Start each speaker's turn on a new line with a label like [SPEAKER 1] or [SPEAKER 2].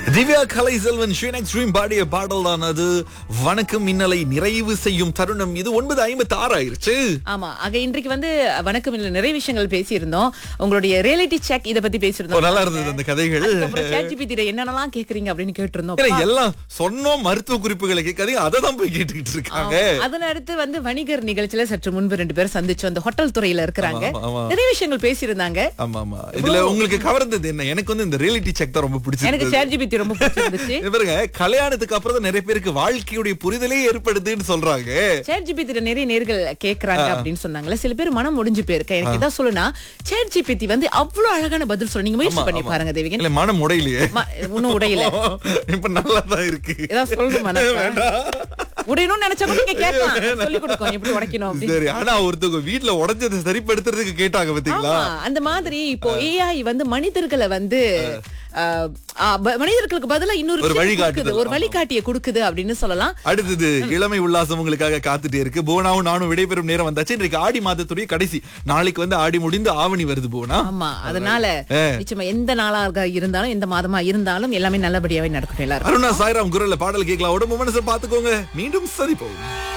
[SPEAKER 1] திவ்யா கலை செல்வன் ஷீனக் ட்ரீம் பாடிய பாடல் தான் அது வணக்கம் மின்னலை நிறைவு செய்யும் தருணம் இது ஒன்பது ஐம்பத்தி ஆறு ஆயிருச்சு
[SPEAKER 2] ஆமா ஆக இன்றைக்கு வந்து வணக்கம் இல்ல நிறைய விஷயங்கள் பேசியிருந்தோம் உங்களுடைய ரியாலிட்டி செக் இத பத்தி
[SPEAKER 1] ஓ,
[SPEAKER 2] பேசியிருந்தோம்
[SPEAKER 1] நல்லா இருந்தது அந்த கதைகள்
[SPEAKER 2] அதுக்கப்புறம் ChatGPT ல என்னென்னலாம் கேக்குறீங்க அப்படின்னு கேட்டிருந்தோம்
[SPEAKER 1] ஏன்னா, எல்லாம் சொன்னோம் மருத்துவ குறிப்புகளை கேட்காதீங்க அதை தான் போய் கேட்டுக்கிட்டு இருக்காங்க
[SPEAKER 2] அதன் அடுத்து வந்து வணிகர் நிகழ்ச்சியில சற்று முன்பு ரெண்டு பேரும் சந்திச்சு அந்த ஹோட்டல் துறையில இருக்கிறாங்க
[SPEAKER 1] ஆமா, ஆமா.
[SPEAKER 2] நிறைய விஷயங்கள் பேசியிருந்தாங்க
[SPEAKER 1] ஆமா ஆமா இதுல உங்களுக்கு கவர்ந்தது என்ன எனக்கு வந்து இந்த ரியாலிட்டி செக் தான் ரொம்ப
[SPEAKER 2] எனக்கு
[SPEAKER 1] பிடிச்சிருந்தது
[SPEAKER 2] ChatGPT ரொம்ப பிடிச்சிருந்துச்சு
[SPEAKER 1] இது பாருங்க கல்யாணத்துக்கு அப்புறம் தான் நிறைய பேருக்கு வாழ்க்கையுடைய புரிதலே ஏற்படுதுன்னு சொல்றாங்க
[SPEAKER 2] ChatGPT ல நிறைய நேர்கள் கேக்குறாங்க அப்படின்னு சொன்னாங்கல்ல சில பேர் மனம் முடிஞ்சு போயிருக்க எனக்கு எதாவது சொல்லுனா ChatGPT வந்து அவ்வளவு அழகான பதில் சொல்லு நீங்க முயற்சி பண்ணி பாருங்க தேவிகன்
[SPEAKER 1] இல்ல மனம் உடையிலையே
[SPEAKER 2] ம- இன்னும் உடையில
[SPEAKER 1] இப்ப நல்லா தான் இருக்கு
[SPEAKER 2] ஏதாவது சொல்லணுமா உடையணும்னு நினைச்சா கூட நீங்க கேட்கலாம் சொல்லி கொடுக்கும் எப்படி உடைக்கணும் அப்படின்னு
[SPEAKER 1] சரி ஆனா ஒருத்தவங்க வீட்ல உடைஞ்சதை சரிப்படுத்துறதுக்கு கேட்டாங்க பாத்தீங்களா
[SPEAKER 2] ஆமா அந்த மாதிரி இப்போ ஏஐ வந்து மனிதர்களை வந்து அஹ், அஹ், ப- மனிதர்களுக்கு பதிலா இன்னொரு
[SPEAKER 1] ஒரு
[SPEAKER 2] விஷயத்தை
[SPEAKER 1] வழிகாட்டுதல்.
[SPEAKER 2] கொடுக்குது, ஒரு வழிகாட்டியை கொடுக்குது அப்படின்னு சொல்லலாம்
[SPEAKER 1] அடுத்தது இளமை உல்லாசம் உங்களுக்காக காத்துட்டே இருக்கு போனாவும் நானும் விடைபெறும் நேரம் வந்தாச்சு இன்றைக்கு ஆடி மாதத்துடைய கடைசி நாளைக்கு வந்து ஆடி முடிந்து ஆவணி வருது போனா
[SPEAKER 2] ஆமா அதனால நிச்சயமா எந்த நாளாக இருந்தாலும் எந்த மாதமா இருந்தாலும் எல்லாமே நல்லபடியாவே நடக்கட்டும் எல்லாரும்
[SPEAKER 1] அருணா சாய்ராம் குரல்ல பாடல் கேட்கலாம் உடம்பு மனசை பாத்துக்கோங்க மீண்டும் சந்திப்போம்